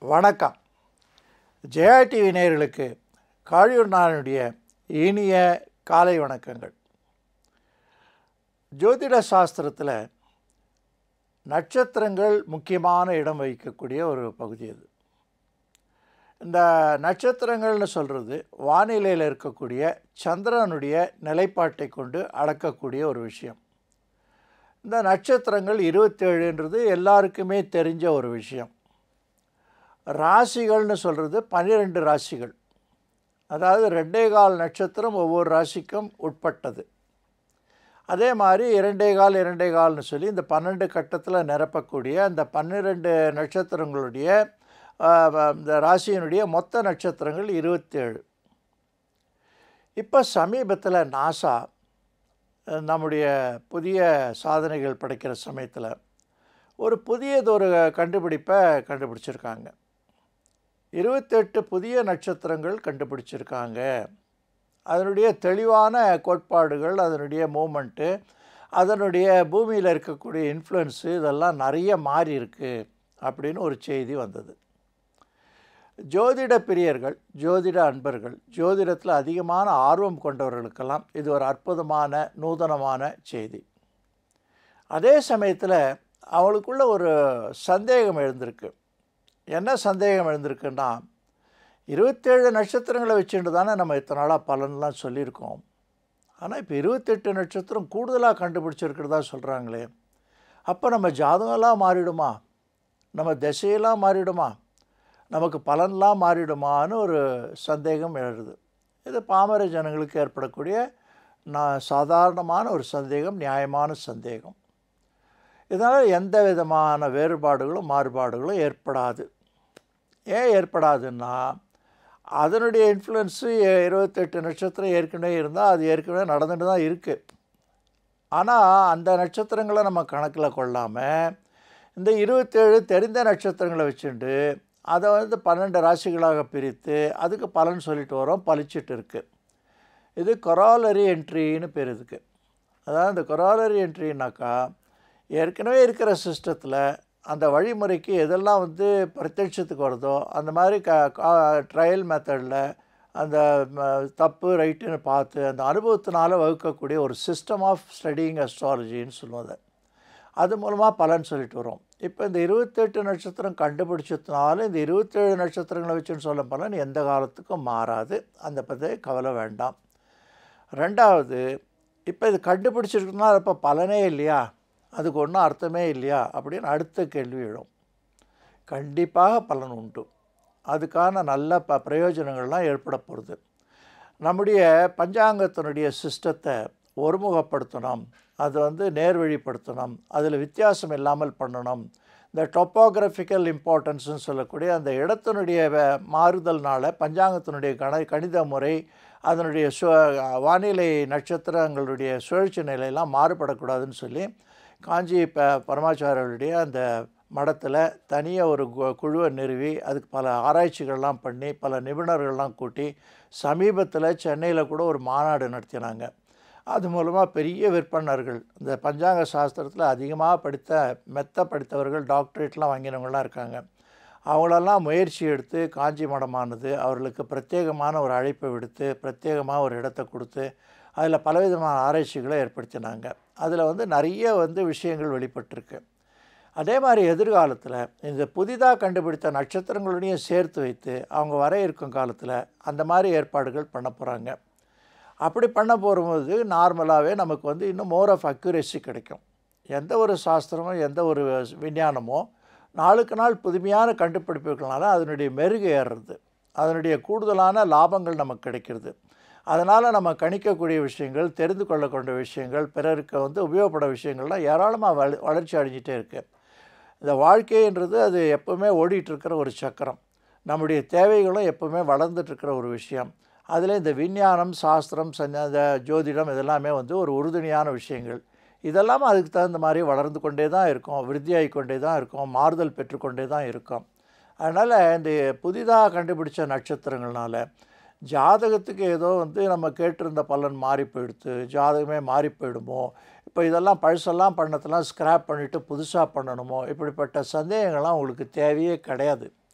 வணக்கம் ஜெயா டிவி நேயர்களுக்கு காழியூர் நானுடைய இனிய காலை வணக்கங்கள் ஜோதிட சாஸ்திரத்தில் நட்சத்திரங்கள் முக்கியமான இடம் வகிக்கக்கூடிய ஒரு பகுதி அது இந்த நட்சத்திரங்கள்னு சொல்கிறது வானிலையில் இருக்கக்கூடிய சந்திரனுடைய நிலைப்பாட்டை கொண்டு அளக்கக்கூடிய ஒரு விஷயம் இந்த நட்சத்திரங்கள் இருபத்தேழுன்றது எல்லாருக்குமே தெரிஞ்ச ஒரு விஷயம் ராசிகள்னு சொல்கிறது பன்னிரெண்டு ராசிகள் அதாவது ரெண்டே கால் நட்சத்திரம் ஒவ்வொரு ராசிக்கும் உட்பட்டது அதே மாதிரி இரண்டே கால் இரண்டே கால்னு சொல்லி இந்த பன்னெண்டு கட்டத்தில் நிரப்பக்கூடிய அந்த பன்னிரெண்டு நட்சத்திரங்களுடைய ஆஹ், இந்த ராசியினுடைய மொத்த நட்சத்திரங்கள் இருபத்தேழு இப்போ சமீபத்தில் நாசா அஹ், நம்முடைய புதிய சாதனைகள் படைக்கிற சமயத்தில் ஒரு புதியதொரு கண்டுபிடிப்பை கண்டுபிடிச்சிருக்காங்க இருபத்தெட்டு புதிய நட்சத்திரங்கள் கண்டுபிடிச்சிருக்காங்க அதனுடைய தெளிவான கோட்பாடுகள் அதனுடைய மூமெண்ட்டு அதனுடைய பூமியில் இருக்கக்கூடிய இன்ஃப்ளூயன்ஸு இதெல்லாம் நிறைய மாறி இருக்கு அப்படின்னு ஒரு செய்தி வந்தது ஜோதிட பிரியர்கள் ஜோதிட அன்பர்கள் ஜோதிடத்தில் அதிகமான ஆர்வம் கொண்டவர்களுக்கெல்லாம் இது ஒரு அற்புதமான நூதனமான செய்தி அதே சமயத்தில் அவளுக்குள்ள ஒரு சந்தேகம் எழுந்திருக்கு என்ன சந்தேகம் எழுந்திருக்குன்னா இருபத்தேழு நட்சத்திரங்களை வச்சுட்டு தானே நம்ம இத்தனை நாளாக பலன்லாம் சொல்லியிருக்கோம் ஆனால் இப்போ இருபத்தெட்டு நட்சத்திரம் கூடுதலாக கண்டுபிடிச்சிருக்கிறதா சொல்கிறாங்களே அப்போ நம்ம ஜாதகம்லாம் மாறிடுமா நம்ம திசையெல்லாம் மாறிடுமா நமக்கு பலன்லாம் மாறிடுமான்னு ஒரு சந்தேகம் எழுது இது பாமர ஜனங்களுக்கு ஏற்படக்கூடிய நான் சாதாரணமான ஒரு சந்தேகம் நியாயமான சந்தேகம் இதனால் எந்த விதமான வேறுபாடுகளும் மாறுபாடுகளும் ஏற்படாது ஏன் ஏற்படாதுன்னா அதனுடைய இன்ஃப்ளூயன்ஸு இருபத்தெட்டு நட்சத்திரம் ஏற்கனவே இருந்தால் அது ஏற்கனவே நடந்துட்டு தான் இருக்குது ஆனால் அந்த நட்சத்திரங்களை நம்ம கணக்கில் கொள்ளாமல் இந்த இருபத்தேழு தெரிந்த நட்சத்திரங்களை வச்சுட்டு அதை வந்து பன்னெண்டு ராசிகளாக பிரித்து அதுக்கு பலன் சொல்லிட்டு வரோம் பளிச்சிட்டு இருக்குது இது கொராலரி என்ட்ரின்னு பேர் இதுக்கு அதாவது இந்த கொராலரி என்ட்ரினாக்கா ஏற்கனவே இருக்கிற சிஸ்டத்தில் அந்த வழிமுறைக்கு எதெல்லாம் வந்து பிரத்யட்சத்துக்கு வருதோ அந்த மாதிரி க ட்ரையல் மெத்தடில் அந்த ம, தப்பு ரைட்டுன்னு பார்த்து அந்த அனுபவத்தினால வகுக்கக்கூடிய ஒரு சிஸ்டம் ஆஃப் ஸ்டடிங் அஸ்ட்ராலஜின்னு சொல்லுவாங்க அது மூலமாக பலன் சொல்லிட்டு வரோம் இப்போ இந்த இருபத்தெட்டு நட்சத்திரம் கண்டுபிடிச்சதுனால இந்த இருபத்தேழு நட்சத்திரங்களை வச்சுன்னு சொல்ல பலன் எந்த காலத்துக்கும் மாறாது அந்த பற்றி கவலை வேண்டாம் ரெண்டாவது இப்போ இது கண்டுபிடிச்சிருக்குன்னா இப்போ பலனே இல்லையா அதுக்கு ஒன்றும் அர்த்தமே இல்லையா அப்படின்னு அடுத்த கேள்வி எழும் கண்டிப்பாக பலன் உண்டு அதுக்கான நல்ல ப பிரயோஜனங்கள்லாம் ஏற்பட போகிறது நம்முடைய பஞ்சாங்கத்தினுடைய சிஸ்டத்தை ஒருமுகப்படுத்தணும் அது வந்து நேர்வழிப்படுத்தணும் அதில் வித்தியாசம் இல்லாமல் பண்ணணும் இந்த டொப்போகிராஃபிக்கல் இம்பார்ட்டன்ஸ்னு சொல்லக்கூடிய அந்த இடத்தினுடைய வே- மாறுதல்னால பஞ்சாங்கத்தினுடைய கண கணித முறை அதனுடைய சு வானிலை நட்சத்திரங்களுடைய சுழற்சி நிலையெல்லாம் மாறுபடக்கூடாதுன்னு சொல்லி காஞ்சி ப பரமாச்சாரியருடைய அந்த மடத்தில் தனியாக ஒரு கு- குழுவை நிறுவி அதுக்கு பல ஆராய்ச்சிகள்லாம் பண்ணி பல நிபுணர்கள்லாம் கூட்டி சமீபத்தில் சென்னையில் கூட ஒரு மாநாடு நடத்தினாங்க அது மூலமாக பெரிய விற்பனர்கள் இந்த பஞ்சாங்க சாஸ்திரத்தில் அதிகமாக படித்த மெத்த படித்தவர்கள் டாக்டரேட்லாம் வாங்கினவங்களாம் இருக்காங்க அவங்களெல்லாம் முயற்சி எடுத்து காஞ்சி மடமானது அவர்களுக்கு பிரத்யேகமான ஒரு அழைப்பை விடுத்து பிரத்யேகமாக ஒரு இடத்த கொடுத்து அதில் பலவிதமான ஆராய்ச்சிகளை ஏற்படுத்தினாங்க அதில் வந்து நிறைய வந்து விஷயங்கள் வெளிப்பட்டிருக்கு அதே மாதிரி எதிர்காலத்தில் இந்த புதிதாக கண்டுபிடித்த நட்சத்திரங்களோடையும் சேர்த்து வைத்து அவங்க வர இருக்கும் காலத்தில் அந்த மாதிரி ஏற்பாடுகள் பண்ண போகிறாங்க அப்படி பண்ண போகும்போது நார்மலாகவே நமக்கு வந்து இன்னும் மோர் ஆஃப் அக்யூரேசி கிடைக்கும் எந்த ஒரு சாஸ்திரமோ எந்த ஒரு விஞ்ஞானமோ நாளுக்கு நாள் புதுமையான கண்டுபிடிப்புகள்னால அதனுடைய மெருகு ஏறுறது அதனுடைய கூடுதலான லாபங்கள் நமக்கு கிடைக்கிறது அதனால் நம்ம கணிக்கக்கூடிய விஷயங்கள் தெரிந்து கொள்ளக்கூடிய விஷயங்கள் பிறருக்கு வந்து உபயோகப்பட விஷயங்கள்லாம் ஏராளமாக வள வளர்ச்சி அடைஞ்சிட்டே இருக்குது இந்த வாழ்க்கைன்றது அது எப்போவுமே ஓடிட்டு இருக்கிற ஒரு சக்கரம் நம்முடைய தேவைகளும் எப்போவுமே வளர்ந்துட்டு இருக்கிற ஒரு விஷயம் அதில் இந்த விஞ்ஞானம் சாஸ்திரம் சஞ்ச இந்த ஜோதிடம் இதெல்லாமே வந்து ஒரு உறுதுணையான விஷயங்கள் இதெல்லாம் அதுக்கு தகுந்த மாதிரி வளர்ந்து கொண்டே தான் இருக்கும் விருத்தியாகி கொண்டே தான் இருக்கும் மாறுதல் பெற்றுக்கொண்டே தான் இருக்கும் அதனால் இந்த புதிதாக கண்டுபிடிச்ச நட்சத்திரங்கள்னால ஜாதகத்துக்கு ஏதோ வந்து நம்ம கேட்டிருந்த பலன் மாறி போயிடுத்து ஜாதகமே மாறி போயிடுமோ இப்போ இதெல்லாம் பழசெல்லாம் பண்ணதெல்லாம் ஸ்கிராப் பண்ணிவிட்டு புதுசாக பண்ணணுமோ இப்படிப்பட்ட சந்தேகங்கள்லாம் உங்களுக்கு தேவையே கிடையாது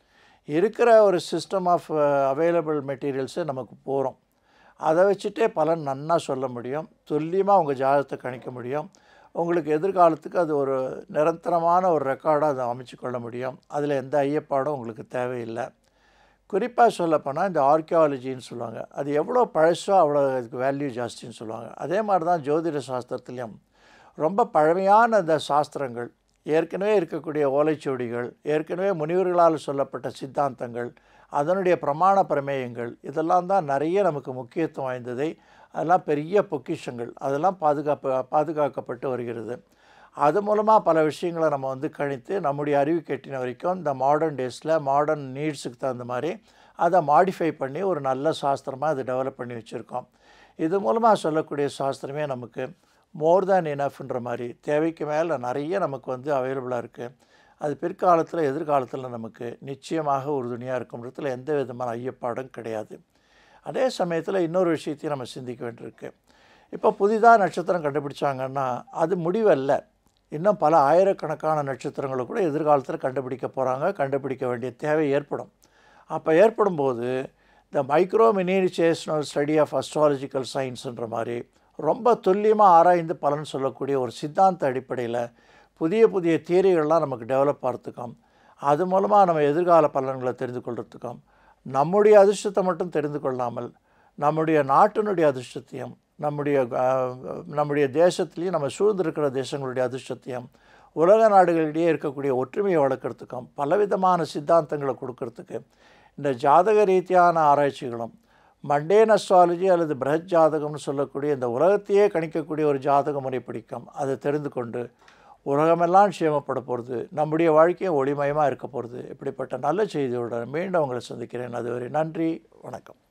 இருக்கிற ஒரு சிஸ்டம் ஆஃப் அவைலபிள் மெட்டீரியல்ஸு நமக்கு போகிறோம் அதை வச்சுட்டே பலன் நன்னா சொல்ல முடியும் துல்லியமாக உங்கள் ஜாதகத்தை கணிக்க முடியும் உங்களுக்கு எதிர்காலத்துக்கு அது ஒரு நிரந்தரமான ஒரு ரெக்கார்டாக அதை அமைச்சு கொள்ள முடியும் அதில் எந்த ஐயப்பாடும் உங்களுக்கு தேவையில்லை குறிப்பாக சொல்லப்போனால் இந்த ஆர்கியாலஜின்னு சொல்லுவாங்க அது எவ்வளோ பழசோ அவ்வளோ அதுக்கு வேல்யூ ஜாஸ்தின்னு சொல்லுவாங்க அதே மாதிரி தான் ஜோதிட சாஸ்திரத்துலேயும் ரொம்ப பழமையான இந்த சாஸ்திரங்கள் ஏற்கனவே இருக்கக்கூடிய ஓலைச்சுவடிகள் ஏற்கனவே முனிவர்களால் சொல்லப்பட்ட சித்தாந்தங்கள் அதனுடைய பிரமாண பிரமேயங்கள் இதெல்லாம் தான் நிறைய நமக்கு முக்கியத்துவம் வாய்ந்ததை அதெல்லாம் பெரிய பொக்கிஷங்கள் அதெல்லாம் பாதுகாப்பு பாதுகாக்கப்பட்டு வருகிறது அது மூலமாக பல விஷயங்களை நம்ம வந்து கணித்து நம்முடைய அறிவு கெட்டின வரைக்கும் இந்த மாடர்ன் டேஸில் மாடர்ன் நீட்ஸுக்கு தகுந்த மாதிரி அதை மாடிஃபை பண்ணி ஒரு நல்ல சாஸ்திரமாக அதை டெவலப் பண்ணி வச்சுருக்கோம் இது மூலமாக சொல்லக்கூடிய சாஸ்திரமே நமக்கு மோர் தேன் இனஃப்ன்ற மாதிரி தேவைக்கு மேலே நிறைய நமக்கு வந்து அவைலபிளாக இருக்குது அது பிற்காலத்தில் எதிர்காலத்தில் நமக்கு நிச்சயமாக உறுதுணையாக இருக்கும்ன்றதுல எந்த விதமான ஐயப்பாடும் கிடையாது அதே சமயத்தில் இன்னொரு விஷயத்தையும் நம்ம சிந்திக்க வேண்டியிருக்கு இப்போ புதிதாக நட்சத்திரம் கண்டுபிடிச்சாங்கன்னா அது முடிவல்ல இன்னும் பல ஆயிரக்கணக்கான நட்சத்திரங்களை கூட எதிர்காலத்தில் கண்டுபிடிக்க போகிறாங்க கண்டுபிடிக்க வேண்டிய தேவை ஏற்படும் அப்போ ஏற்படும் போது இந்த மைக்ரோ மினிச்சேஷனல் ஸ்டடி ஆஃப் அஸ்ட்ராலஜிக்கல் சயின்ஸுன்ற மாதிரி ரொம்ப துல்லியமாக ஆராய்ந்து பலன் சொல்லக்கூடிய ஒரு சித்தாந்த அடிப்படையில் புதிய புதிய தியரிகள்லாம் நமக்கு டெவலப் ஆகிறதுக்கும் அது மூலமாக நம்ம எதிர்கால பலன்களை தெரிந்து கொள்கிறதுக்கும் நம்முடைய அதிர்ஷ்டத்தை மட்டும் தெரிந்து கொள்ளாமல் நம்முடைய நாட்டினுடைய அதிர்ஷ்டத்தையும் நம்முடைய அஹ், நம்முடைய தேசத்துலேயும் நம்ம சூழ்ந்திருக்கிற தேசங்களுடைய அதிர்ஷ்டத்தையும் உலக நாடுகளிடையே இருக்கக்கூடிய ஒற்றுமையை வளர்க்குறதுக்கும் பலவிதமான சித்தாந்தங்களை கொடுக்கறதுக்கு இந்த ஜாதக ரீதியான ஆராய்ச்சிகளும் மண்டேன் அஸ்ட்ராலஜி அல்லது பிரஹத் ஜாதகம்னு சொல்லக்கூடிய இந்த உலகத்தையே கணிக்கக்கூடிய ஒரு ஜாதக முறை பிடிக்கும் அதை தெரிந்து கொண்டு உலகமெல்லாம் க்ஷேமப்பட போகிறது நம்முடைய வாழ்க்கையும் ஒளிமயமாக இருக்க போகிறது இப்படிப்பட்ட நல்ல செய்தியோட மீண்டும் உங்களை சந்திக்கிறேன் அதுவரை நன்றி வணக்கம்